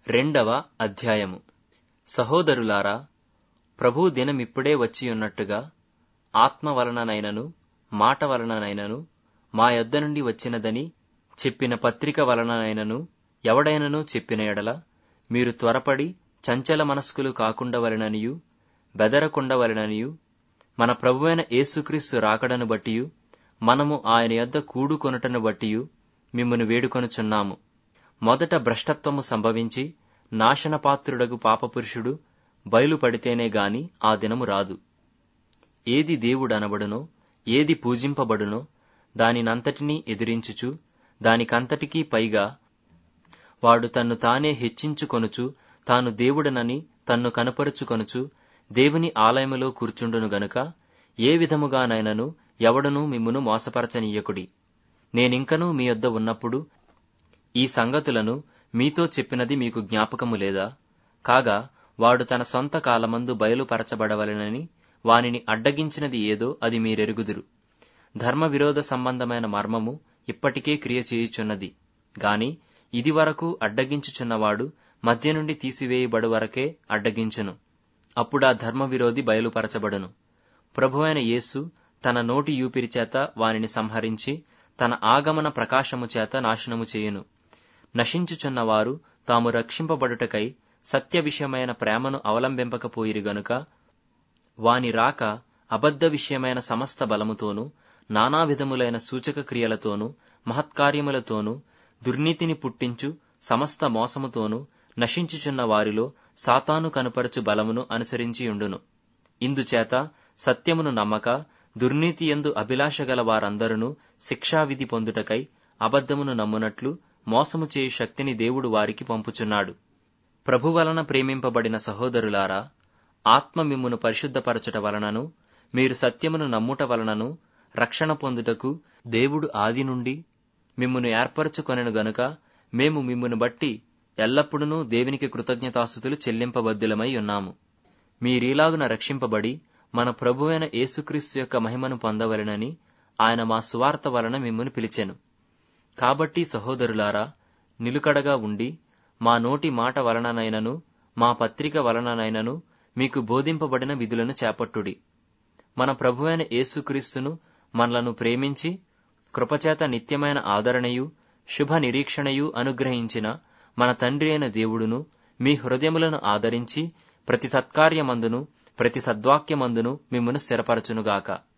రెండవ అధ్యాయము సహోదరులారా ప్రభు దినమిప్పుడే వచ్చియున్నట్టుగా ఆత్మ వలననైనను మాట వలననైనను మా యొద్ద నుండి వచ్చినదని చెప్పిన పత్రిక వలననైనను ఎవడైనను చెప్పిన ఎడల మీరు త్వరపడి చంచల మనస్కులు కాకుండవలెననియు బెదరకుండవలెననియు మన ప్రభువైన యేసుక్రీస్తు రాకడను బట్టియు మనము ఆయన యొద్ద కూడుకొనుటను బట్టియు మిమ్మును వేడుకొనుచున్నాము మొదట భ్రష్టత్వము సంభవించి నాశనపాత్రుడగు పాపపురుషుడు బయలుపడితేనే గాని ఆ దినము రాదు ఏది దేవుడనబడునో ఏది పూజింపబడునో దానినంతటినీ ఎదిరించుచు దానికంతటికీ పైగా వాడు తన్ను తానే హెచ్చించుకొనుచు తాను దేవుడనని తన్ను కనపరుచుకొనుచు దేవుని ఆలయములో కూర్చుండును గనుక ఏ విధముగానైనను ఎవడనూ మిమ్మును మోసపరచనీయకుడి నేనింకనూ మీ యొద్ద ఉన్నప్పుడు ఈ సంగతులను మీతో చెప్పినది మీకు జ్ఞాపకము లేదా కాగా వాడు తన సొంత కాలమందు బయలుపరచబడవలెనని వానిని అడ్డగించినది ఏదో అది మీరెరుగుదురు ధర్మ విరోధ సంబంధమైన మర్మము ఇప్పటికే క్రియ చేయుచున్నది గాని ఇదివరకు అడ్డగించుచున్నవాడు మధ్య నుండి తీసివేయబడు వరకే అడ్డగించును అప్పుడా ధర్మ విరోధి బయలుపరచబడును ప్రభువైన యేసు తన నోటి యూపిరి చేత వానిని సంహరించి తన ఆగమన ప్రకాశము చేత నాశనము చేయును నశించుచున్నవారు తాము రక్షింపబడుటకై సత్య విషయమైన ప్రేమను అవలంబింపకపోయిరి గనుక వాని రాక అబద్ధ విషయమైన సమస్త బలముతోనూ నానా విధములైన సూచక క్రియలతోనూ మహత్కార్యములతోనూ దుర్నీతిని పుట్టించు సమస్త మోసముతోనూ నశించుచున్న వారిలో సాతాను కనుపరచు బలమును అనుసరించియుండును ఇందుచేత సత్యమును నమ్మక దుర్నీతి ఎందు అభిలాష గల వారందరూ శిక్షావిధి పొందుటకై అబద్ధమును నమ్మునట్లు మోసము చేయు శక్తిని దేవుడు వారికి పంపుచున్నాడు ప్రభు వలన ప్రేమింపబడిన సహోదరులారా ఆత్మ మిమ్మును పరిశుద్ధపరచుట వలనను మీరు సత్యమును నమ్ముట వలనను రక్షణ పొందుటకు దేవుడు ఆది నుండి మిమ్మును ఏర్పరచుకొనెను గనుక మేము మిమ్మును బట్టి ఎల్లప్పుడూ దేవునికి కృతజ్ఞతాస్థుతులు చెల్లింపబద్దులమై ఉన్నాము మీరీలాగున రక్షింపబడి మన ప్రభువైన యేసుక్రీస్తు యొక్క మహిమను పొందవలెనని ఆయన మా సువార్త వలన మిమ్మును పిలిచెను కాబట్టి సహోదరులారా నిలుకడగా ఉండి మా నోటి మాట వలననైనను మా పత్రిక వలననైనను మీకు బోధింపబడిన విధులను చేపట్టుడి మన ప్రభువైన యేసుక్రీస్తును మనలను ప్రేమించి కృపచేత నిత్యమైన ఆదరణయు శుభ నిరీక్షణయు అనుగ్రహించిన మన తండ్రి అయిన దేవుడును మీ హృదయములను ఆదరించి ప్రతి సత్కార్యమందును ప్రతి సద్వాక్యమందును మిమ్మును స్థిరపరచునుగాక